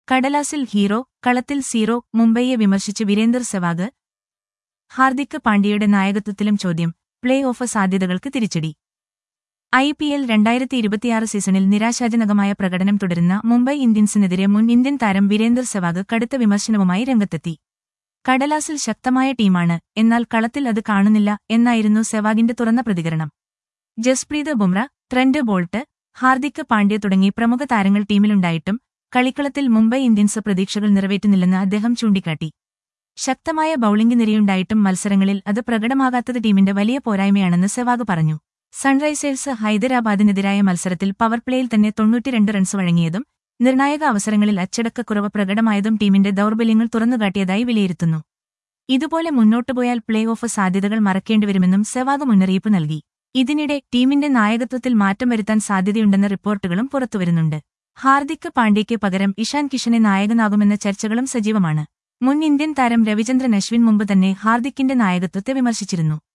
കടലാസിൽ ഹീറോ കളത്തിൽ സീറോ മുംബൈയെ വിമർശിച്ച് വീരേന്ദർ സെവാഗ് ഹാർദിക് പാണ്ഡ്യയുടെ നായകത്വത്തിലും ചോദ്യം പ്ലേ ഓഫ് സാധ്യതകൾക്ക് തിരിച്ചടി ഐ പി എൽ രണ്ടായിരത്തി ഇരുപത്തിയാറ് സീസണിൽ നിരാശാജനകമായ പ്രകടനം തുടരുന്ന മുംബൈ ഇന്ത്യൻസിനെതിരെ മുൻ ഇന്ത്യൻ താരം വീരേന്ദർ സെവാഗ് കടുത്ത വിമർശനവുമായി രംഗത്തെത്തി കടലാസിൽ ശക്തമായ ടീമാണ് എന്നാൽ കളത്തിൽ അത് കാണുന്നില്ല എന്നായിരുന്നു സെവാഗിന്റെ തുറന്ന പ്രതികരണം ജസ്പ്രീത് ബുംറ ട്രെന്റ് ബോൾട്ട് ഹാർദിക് പാണ്ഡ്യ തുടങ്ങി പ്രമുഖ താരങ്ങൾ ടീമിലുണ്ടായിട്ടും കളിക്കളത്തിൽ മുംബൈ ഇന്ത്യൻസ് പ്രതീക്ഷകൾ നിറവേറ്റുന്നില്ലെന്ന് അദ്ദേഹം ചൂണ്ടിക്കാട്ടി ശക്തമായ ബൌളിംഗ് നിരയുണ്ടായിട്ടും മത്സരങ്ങളിൽ അത് പ്രകടമാകാത്തത് ടീമിന്റെ വലിയ പോരായ്മയാണെന്ന് സെവാഗ് പറഞ്ഞു സൺറൈസേഴ്സ് ഹൈദരാബാദിനെതിരായ മത്സരത്തിൽ പവർ പ്ലേയിൽ തന്നെ തൊണ്ണൂറ്റിരണ്ട് റൺസ് വഴങ്ങിയതും നിർണായക അവസരങ്ങളിൽ അച്ചടക്കക്കുറവ് പ്രകടമായതും ടീമിന്റെ ദൗർബല്യങ്ങൾ തുറന്നുകാട്ടിയതായി വിലയിരുത്തുന്നു ഇതുപോലെ മുന്നോട്ടു പോയാൽ പ്ലേ ഓഫ് സാധ്യതകൾ മറക്കേണ്ടിവരുമെന്നും സെവാഗ് മുന്നറിയിപ്പ് നൽകി ഇതിനിടെ ടീമിന്റെ നായകത്വത്തിൽ മാറ്റം വരുത്താൻ സാധ്യതയുണ്ടെന്ന റിപ്പോർട്ടുകളും പുറത്തുവരുന്നുണ്ട് ഹാർദിക് പാണ്ഡ്യയ്ക്ക് പകരം ഇഷാൻ കിഷനെ നായകനാകുമെന്ന ചർച്ചകളും സജീവമാണ് മുൻ ഇന്ത്യൻ താരം രവിചന്ദ്രൻ അശ്വിൻ മുമ്പ് തന്നെ ഹാർദിക്കിന്റെ നായകത്വത്തെ വിമർശിച്ചിരുന്നു